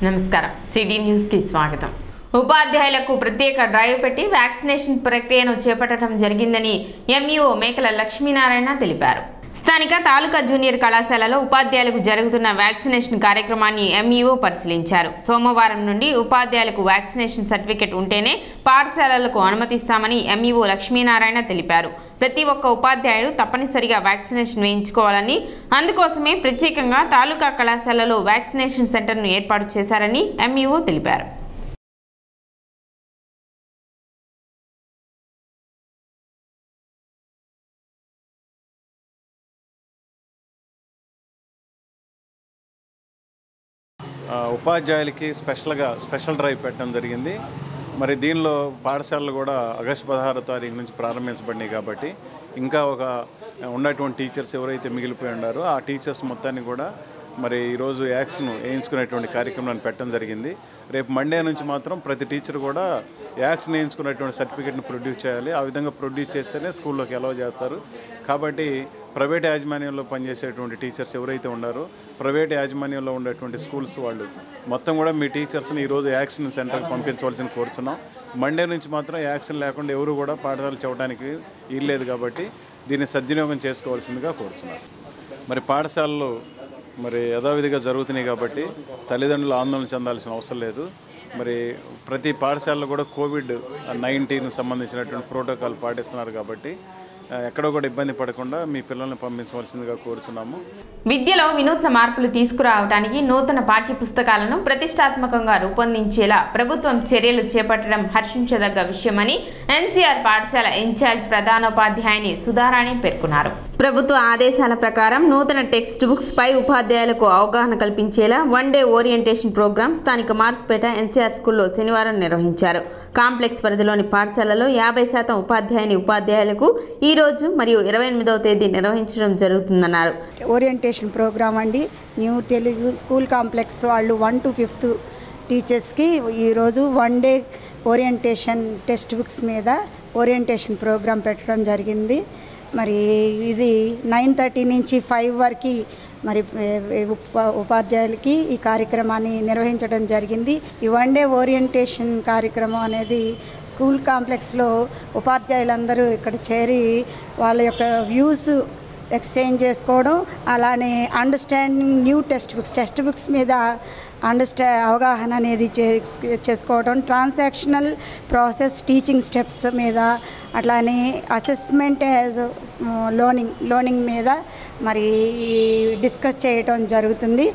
నమస్కారం సిటీ న్యూస్కి స్వాగతం ఉపాధ్యాయులకు ప్రత్యేక డ్రైవ్ పెట్టి వ్యాక్సినేషన్ ప్రక్రియను చేపట్టడం జరిగిందని ఎంఈఓ మేకల లక్ష్మీనారాయణ తెలిపారు స్థానిక తాలూకా జూనియర్ కళాశాలలో ఉపాధ్యాయులకు జరుగుతున్న వ్యాక్సినేషన్ కార్యక్రమాన్ని ఎంఈఓ పరిశీలించారు సోమవారం నుండి ఉపాధ్యాయులకు వ్యాక్సినేషన్ సర్టిఫికెట్ ఉంటేనే పాఠశాలలకు అనుమతిస్తామని ఎంఈఓ లక్ష్మీనారాయణ తెలిపారు ప్రతి ఒక్క ఉపాధ్యాయుడు తప్పనిసరిగా వ్యాక్సినేషన్ వేయించుకోవాలని అందుకోసమే ప్రత్యేకంగా తాలూకా కళాశాలలో వ్యాక్సినేషన్ సెంటర్ను ఏర్పాటు చేశారని ఎంఈఓ తెలిపారు ఆ, ఉపాధ్యాయులకి స్పెషల్గా స్పెషల్ డ్రైవ్ పెట్టడం జరిగింది మరి దీనిలో పాఠశాలలు కూడా ఆగస్టు పదహారో తారీఖు నుంచి ప్రారంభించబడినాయి కాబట్టి ఇంకా ఒక ఉన్నటువంటి టీచర్స్ ఎవరైతే మిగిలిపోయి ఉన్నారో ఆ టీచర్స్ మొత్తాన్ని కూడా మరి ఈరోజు యాక్షన్ వేయించుకునేటువంటి కార్యక్రమాన్ని పెట్టడం జరిగింది రేపు మండే నుంచి మాత్రం ప్రతి టీచర్ కూడా యాక్షన్ వేయించుకునేటువంటి సర్టిఫికేట్ని ప్రొడ్యూస్ చేయాలి ఆ విధంగా ప్రొడ్యూస్ చేస్తేనే స్కూల్లోకి అలౌ చేస్తారు కాబట్టి ప్రైవేట్ యాజమాన్యంలో పనిచేసేటువంటి టీచర్స్ ఎవరైతే ఉన్నారో ప్రైవేట్ యాజమాన్యంలో ఉండేటువంటి స్కూల్స్ వాళ్ళు మొత్తం కూడా మీ టీచర్స్ని ఈరోజు యాక్షన్ సెంటర్కి పంపించవలసిన కోరుచున్నాం మండే నుంచి మాత్రం యాక్షన్ లేకుండా ఎవరు కూడా పాఠశాలలు చెప్పడానికి వీల్లేదు కాబట్టి దీన్ని సద్వినియోగం చేసుకోవాల్సిందిగా కోరుచున్నారు మరి పాఠశాలలు మరి యథావిధిగా జరుగుతున్నాయి కాబట్టి తల్లిదండ్రులు ఆందోళన చెందాల్సిన అవసరం లేదు మరి ప్రతి పాఠశాలలో కూడా కోవిడ్ నైన్టీన్ సంబంధించినటువంటి ప్రోటోకాల్ పాటిస్తున్నారు కాబట్టి ఆ, ఎక్కడో కూడా ఇబ్బంది పడకుండా మీ పిల్లల్ని పంపించవలసిందిగా కోరుచున్నాము విద్యలో వినూత్న మార్పులు తీసుకురావడానికి నూతన పాఠ్య పుస్తకాలను ప్రతిష్టాత్మకంగా రూపొందించేలా ప్రభుత్వం చర్యలు చేపట్టడం హర్షించదగ్గ విషయమని ఎన్సీఆర్ పాఠశాల ఇన్ఛార్జ్ ప్రధానోపాధ్యాయుని సుధారాణి పేర్కొన్నారు ప్రభుత్వ ఆదేశాల ప్రకారం నూతన టెక్స్ట్ బుక్స్ పై ఉపాధ్యాయులకు అవగాహన కల్పించేలా వన్ డే ఓరియంటేషన్ ప్రోగ్రాం స్థానిక మార్స్పేట ఎన్సీఆర్ స్కూల్లో శనివారం నిర్వహించారు కాంప్లెక్స్ పరిధిలోని పాఠశాలలో యాభై శాతం ఉపాధ్యాయుని ఉపాధ్యాయులకు ఈ రోజు మరియు ఇరవై ఎనిమిదవ తేదీ నిర్వహించడం జరుగుతుందన్నారు ఓరియంటేషన్ ప్రోగ్రామ్ అండి న్యూ తెలుగు స్కూల్ కాంప్లెక్స్ వాళ్ళు వన్ టు ఫిఫ్త్ టీచర్స్కి ఈరోజు one day orientation textbooks మీద ఓరియంటేషన్ ప్రోగ్రాం పెట్టడం జరిగింది మరి ఇది నైన్ థర్టీ నుంచి ఫైవ్ వరకు మరి ఏ- ఏ ఉప- ఉపాధ్యాయులకి ఈ కార్యక్రమాన్ని నిర్వహించడం జరిగింది ఈ వన్ డే ఓరియంటేషన్ కార్యక్రమం అనేది స్కూల్ కాంప్లెక్స్లో ఉపాధ్యాయులందరూ ఇక్కడ చేరి వాళ్ళ యొక్క వ్యూస్ ఎక్స్చేంజ్ చేసుకోవడం అలానే understanding new textbooks textbooks మీద అండర్స్టా అవగాహన అనేది చే- చేసుకోవడం ట్రాన్సాక్షనల్ ప్రాసెస్ టీచింగ్ స్టెప్స్ మీద అట్లానే అసెస్మెంట్ యాజ్ లోనింగ్ లోనింగ్ మీద మరి డిస్కస్ చేయటం జరుగుతుంది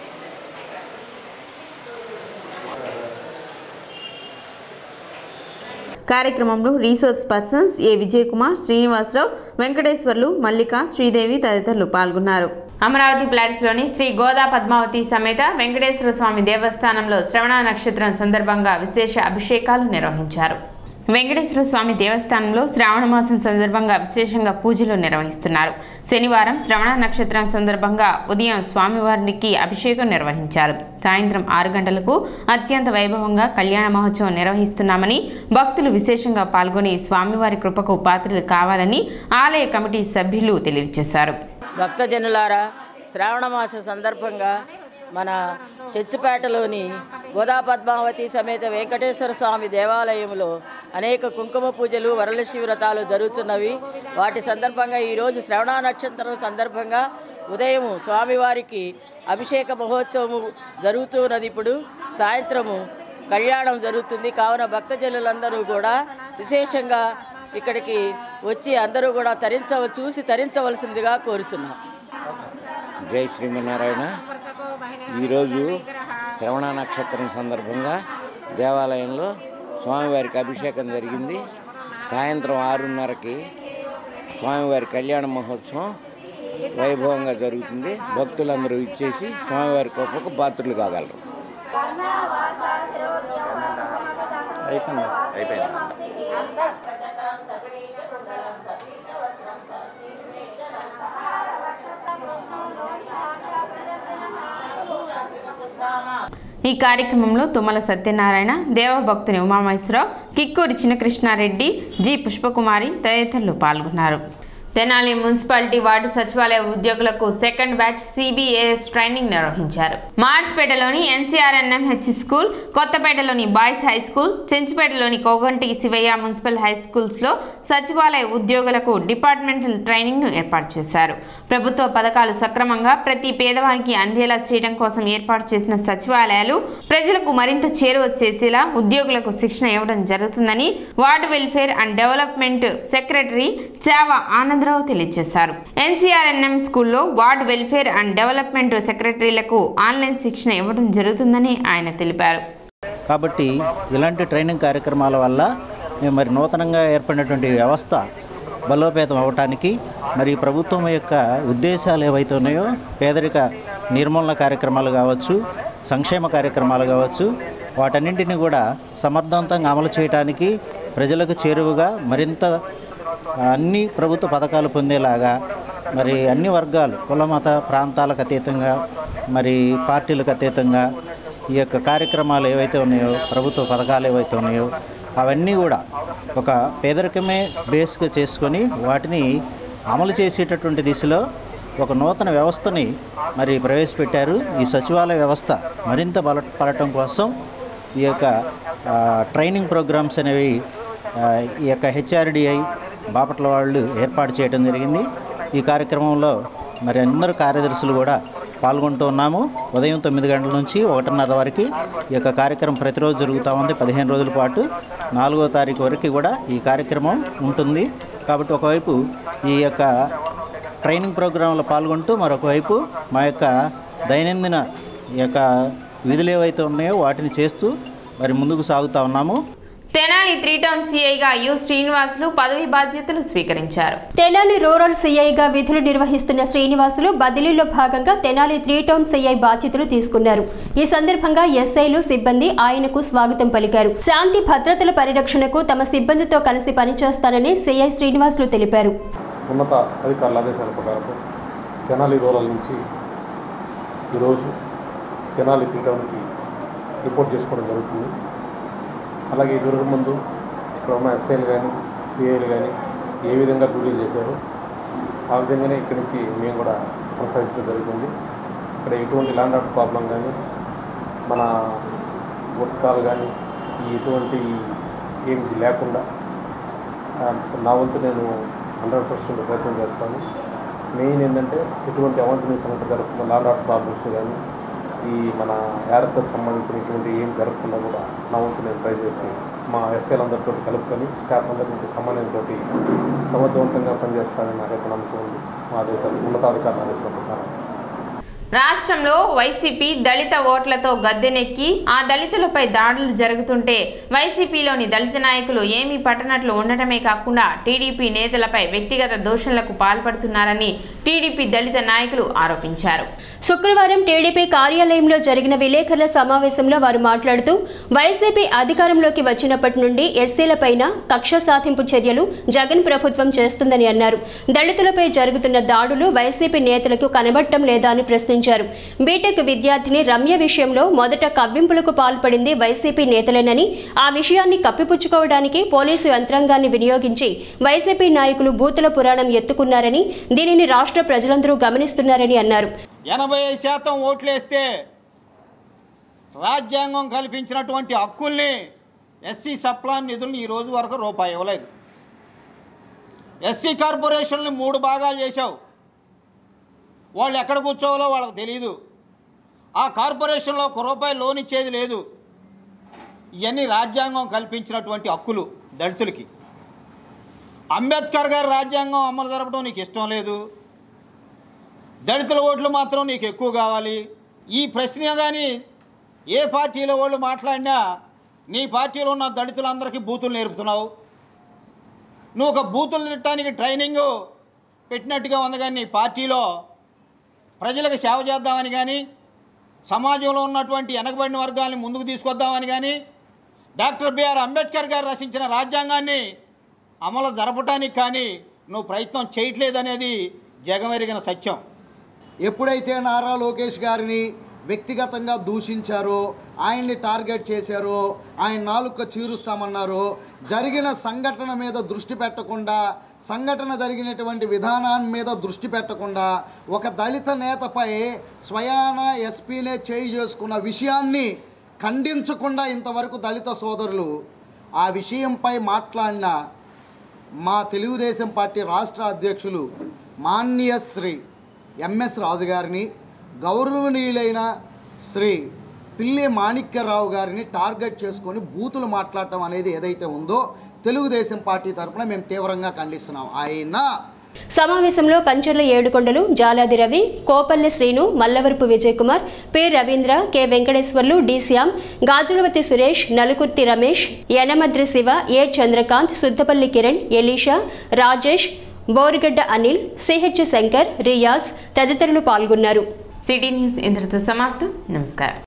కార్యక్రమంలో resource persons A Vijay Kumar Srinivasarao Venkateswarlu Mallika Sridevi తదితరులు పాల్గొన్నారు అమరావతి ప్లాట్స్లోని శ్రీ గోదా పద్మావతి సమేత వెంకటేశ్వర స్వామి దేవస్థానంలో శ్రవణ నక్షత్రం సందర్భంగా విశేష అభిషేకాలు నిర్వహించారు వెంకటేశ్వర స్వామి దేవస్థానంలో శ్రావణ మాసం సందర్భంగా విశేషంగా పూజలు నిర్వహిస్తున్నారు శనివారం శ్రవణ నక్షత్రం సందర్భంగా ఉదయం స్వామివారికి అభిషేకం నిర్వహించారు సాయంత్రం ఆరు గంటలకు అత్యంత వైభవంగా కళ్యాణ మహోత్సవం నిర్వహిస్తున్నామని భక్తులు విశేషంగా పాల్గొని స్వామివారి కృపకు పాత్రలు కావాలని ఆలయ కమిటీ సభ్యులు తెలియజేశారు భక్తజనులారా శ్రావణ మాస సందర్భంగా మన చర్చిపేటలోని గోదా పద్మావతి సమేత వెంకటేశ్వర స్వామి దేవాలయంలో అనేక కుంకుమ పూజలు వరలక్ష్మి వ్రతాలు జరుగుతున్నవి వాటి సందర్భంగా ఈరోజు శ్రవణ నక్షత్రం సందర్భంగా ఉదయం స్వామివారికి అభిషేక మహోత్సవము జరుగుతున్నది ఇప్పుడు సాయంత్రము కళ్యాణం జరుగుతుంది కావున భక్తజనులందరూ కూడా విశేషంగా ఇక్కడికి వచ్చి అందరూ కూడా తరించవ చూసి తరించవలసిందిగా కోరుచున్నాం జై శ్రీమన్నారాయణ ఈరోజు శ్రవణ నక్షత్రం సందర్భంగా దేవాలయంలో స్వామివారికి అభిషేకం జరిగింది సాయంత్రం ఆరున్నరకి స్వామివారి కళ్యాణ మహోత్సవం వైభవంగా జరుగుతుంది భక్తులందరూ ఇచ్చేసి స్వామివారి కృపకు పాత్రలు కాగలరు ఈ కార్యక్రమంలో తుమ్మల సత్యనారాయణ దేవభక్తుని ఉమామహేశ్వరరావు కిక్కూరి చిన్నకృష్ణారెడ్డి జి పుష్పకుమారి తదితరులు పాల్గొన్నారు తెనాలి మున్సిపాలిటీ వార్డు సచివాలయ ఉద్యోగులకు సెకండ్ బ్యాచ్ సిబిఏఎస్ ట్రైనింగ్ నిర్వహించారు మార్స్పేటలోని ఎన్సీఆర్ఎన్ఎంహెచ్ స్కూల్ కొత్తపేటలోని బాయ్స్ హై స్కూల్ చెంచుపేటలోని Koganti Sivaiah municipal high schools లో సచివాలయ ఉద్యోగులకు డిపార్ట్మెంటల్ ట్రైనింగ్ ను ఏర్పాటు చేశారు ప్రభుత్వ పథకాలు సక్రమంగా ప్రతి పేదవానికి అందేలా చేయడం కోసం ఏర్పాటు చేసిన సచివాలయాలు ప్రజలకు మరింత చేరువ చేసేలా ఉద్యోగులకు శిక్షణ ఇవ్వడం జరుగుతుందని ward welfare and development secretary Chava Anandarao తెలియజేశారు ఎన్సీఆర్ఎన్ఎం స్కూల్లో వార్డు వెల్ఫేర్ అండ్ డెవలప్మెంట్ సెక్రటరీలకు ఆన్లైన్ శిక్షణ ఇవ్వడం జరుగుతుందని ఆయన తెలిపారు కాబట్టి ఇలాంటి ట్రైనింగ్ కార్యక్రమాల వల్ల మేము మరి నూతనంగా ఏర్పడినటువంటి వ్యవస్థ బలోపేతం అవ్వటానికి మరి ప్రభుత్వం యొక్క ఉద్దేశాలు ఏవైతే ఉన్నాయో పేదరిక నిర్మూలన కార్యక్రమాలు కావచ్చు సంక్షేమ కార్యక్రమాలు కావచ్చు వాటన్నింటినీ కూడా సమర్థవంతంగా అమలు చేయడానికి ప్రజలకు చేరువగా మరింత అన్ని ప్రభుత్వ పథకాలు పొందేలాగా మరి అన్ని వర్గాలు కుల మత ప్రాంతాలకు అతీతంగా మరి పార్టీలకు అతీతంగా ఈ యొక్క కార్యక్రమాలు ఏవైతే ఉన్నాయో ప్రభుత్వ పథకాలు ఏవైతే ఉన్నాయో అవన్నీ కూడా ఒక పేదరికమే బేస్గా చేసుకొని వాటిని అమలు చేసేటటువంటి దిశలో ఒక నూతన వ్యవస్థని మరి ప్రవేశపెట్టారు ఈ సచివాలయ వ్యవస్థ మరింత బలపడటం కోసం ఈ యొక్క ఆ, ట్రైనింగ్ ప్రోగ్రామ్స్ అనేవి ఆ, ఈ యొక్క హెచ్ఆర్డిఐ బాపట్ల వాళ్ళు ఏర్పాటు చేయడం జరిగింది ఈ కార్యక్రమంలో మరి అందరు కార్యదర్శులు కూడా పాల్గొంటూ ఉన్నాము ఉదయం తొమ్మిది గంటల నుంచి ఒకటిన్నర వరకు ఈ యొక్క కార్యక్రమం ప్రతిరోజు జరుగుతూ ఉంది పదిహేను రోజుల పాటు నాలుగో తారీఖు వరకు కూడా ఈ కార్యక్రమం ఉంటుంది కాబట్టి ఒకవైపు ఈ యొక్క ట్రైనింగ్ ప్రోగ్రాంలో పాల్గొంటూ మరొక వైపు మా యొక్క దైనందిన ఈ యొక్క విధులు ఏవైతే ఉన్నాయో వాటిని చేస్తూ మరి ముందుకు సాగుతూ ఉన్నాము తెనాలి త్రీ టౌన్ సిఐగా యు శ్రీనివాసులు పదవి బాధ్యతలు స్వీకరించారు తెనాలి రూరల్ సీఐగా విధులు నిర్వహిస్తున్న శ్రీనివాసులు బదిలీలో భాగంగా తెనాలి త్రీ టౌన్ సీఐ బాధ్యతలు తీసుకున్నారు ఈ సందర్భంగా ఎస్ఐలు సిబ్బంది ఆయనకు స్వాగతం పలికారు శాంతి భద్రతల పరిరక్షణకు తమ సిబ్బందితో కలిసి పనిచేస్తానని సీఐ శ్రీనివాసులు తెలిపారు ఉన్నత అధికారుల ఆదేశాల ప్రకారం తెనాలి రూరల్ నుంచి ఈరోజు తెనాలి తీయడానికి రిపోర్ట్ చేసుకోవడం జరుగుతుంది అలాగే దూరం ముందు ఇక్కడ ఉన్న ఎస్ఐలు కానీ సిఐలు కానీ ఏ విధంగా డ్యూటీలు చేశారో ఆ విధంగానే ఇక్కడి నుంచి మేము కూడా కొనసాగించడం జరుగుతుంది ఇక్కడ ఎటువంటి ల్యాండ్ ఆర్డర్ ప్రాబ్లం కానీ మన గుట్కాలు కానీ ఈ ఎటువంటి ఏమి లేకుండా ఆ, నా వంతు నేను హండ్రెడ్ పర్సెంట్ ప్రయత్నం చేస్తాను మెయిన్ ఏంటంటే ఎటువంటి అవాంఛనీయ సంఘటన జరగకుండా ల్యాండ్ ఆర్డర్ ప్రాబ్లమ్స్ కానీ ఈ మన యార్కు సంబంధించిన ఇటువంటి ఏం జరగకుండా కూడా నా వంతు నేను ట్రై చేసి మా ఎస్ఐలందరితో కలుపుకొని స్టాఫ్ అందరితో సమన్వయంతో సమర్థవంతంగా పనిచేస్తానని నాకైతే నమ్మకం ఉంది మా ఆదేశాలు ఉన్నతాధికారుల ఆదేశాల ప్రకారం రాష్ట్రంలో వైసీపీ దళిత ఓట్లతో గద్దెనెక్కి ఆ దళితులపై దాడులు జరుగుతుంటే వైసీపీలోని దళిత నాయకులు ఏమీ పట్టనట్లు ఉండటమే కాకుండా టీడీపీ నేతలపై వ్యక్తిగత దూషణలకు పాల్పడుతున్నారని టీడీపీ దళిత నాయకులు ఆరోపించారు శుక్రవారం టీడీపీ కార్యాలయంలో జరిగిన విలేకరుల సమావేశంలో వారు మాట్లాడుతూ వైసీపీ అధికారంలోకి వచ్చినప్పటి నుండి ఎస్సీలపైన కక్ష సాధింపు చర్యలు జగన్ ప్రభుత్వం చేస్తుందని అన్నారు దళితులపై జరుగుతున్న దాడులు వైసీపీ నేతలకు కనబడటం లేదా అని ప్రశ్నించారు బీటెక్ విద్యార్థిని రమ్య విషయంలో మొదట కవ్వింపులకు పాల్పడింది వైసీపీ నేతలేనని ఆ విషయాన్ని కప్పిపుచ్చుకోవడానికి పోలీసు యంత్రాంగాన్ని వినియోగించి వైసీపీ నాయకులు బూతుల పురాణం ఎత్తుకున్నారని దీనిని రాష్ట్ర ప్రజలందరూ గమనిస్తున్నారని అన్నారు ఎనభై ఐదు శాతం ఓట్లేస్తే రాజ్యాంగం కల్పించినటువంటి హక్కుల్ని ఎస్సీ సప్లాన్ నిధులను ఈ రోజు వరకు రూపాయి ఇవ్వలేదు ఎస్సీ కార్పొరేషన్ని మూడు భాగాలు చేశావు వాళ్ళు ఎక్కడ కూర్చోవాలో వాళ్ళకి తెలియదు ఆ కార్పొరేషన్లో ఒక రూపాయి లోన్ ఇచ్చేది లేదు ఇవన్నీ రాజ్యాంగం కల్పించినటువంటి హక్కులు దళితులకి అంబేద్కర్ గారి రాజ్యాంగం అమలు జరపడం నీకు ఇష్టం లేదు దళితుల ఓట్లు మాత్రం నీకు ఎక్కువ కావాలి ఈ ప్రశ్న కానీ ఏ పార్టీలో వాళ్ళు మాట్లాడినా నీ పార్టీలో ఉన్న దళితులందరికీ బూతులు నేర్పుతున్నావు నువ్వు ఒక బూతులు తిట్టడానికి ట్రైనింగ్ పెట్టినట్టుగా ఉంది కానీ నీ పార్టీలో ప్రజలకు సేవ చేద్దామని కానీ సమాజంలో ఉన్నటువంటి వెనకబడిన వర్గాల్ని ముందుకు తీసుకొద్దామని కానీ డాక్టర్ బిఆర్ అంబేద్కర్ గారు రచించిన రాజ్యాంగాన్ని అమలు జరపటానికి కానీ నువ్వు ప్రయత్నం చేయట్లేదనేది జగమెరిగిన సత్యం ఎప్పుడైతే నారా లోకేష్ గారిని వ్యక్తిగతంగా దూషించారో ఆయన్ని టార్గెట్ చేశారో ఆయన నాలుక చీరుస్తామన్నారో జరిగిన సంఘటన మీద దృష్టి పెట్టకుండా సంఘటన జరిగినటువంటి విధానాన్ని మీద దృష్టి పెట్టకుండా ఒక దళిత నేతపై స్వయాన ఎస్పీనే చేయి చేసుకున్న విషయాన్ని ఖండించకుండా ఇంతవరకు దళిత సోదరులు ఆ విషయంపై మాట్లాడిన మా తెలుగుదేశం పార్టీ రాష్ట్ర అధ్యక్షులు మాన్య శ్రీ ఎంఎస్ రాజు గారిని గౌరవనీయులైన శ్రీ పిల్లి మాణిక్యరావు గారిని టార్గెట్ చేసుకొని బూతులు మాట్లాడటం అనేది ఏదైతే ఉందో తెలుగుదేశం పార్టీ తరఫున మేము తీవ్రంగా ఖండిస్తున్నాం ఆయన సమావేశంలో Kancharla Yedukondalu Jaladi Ravi Kopalle Srinu Mallavarapu Vijay Kumar P Ravindra K Venkateswarlu D Shyam Gajulavathi Suresh Nalukurthi Ramesh Yanamadri Siva A Chandrakanth Suddapalli Kiran Elisha Rajesh Borigadda Anil CH Shankar Riyaz తదితరులు పాల్గొన్నారు సిటీ న్యూస్ ఇంతటితో సమాప్తం నమస్కారం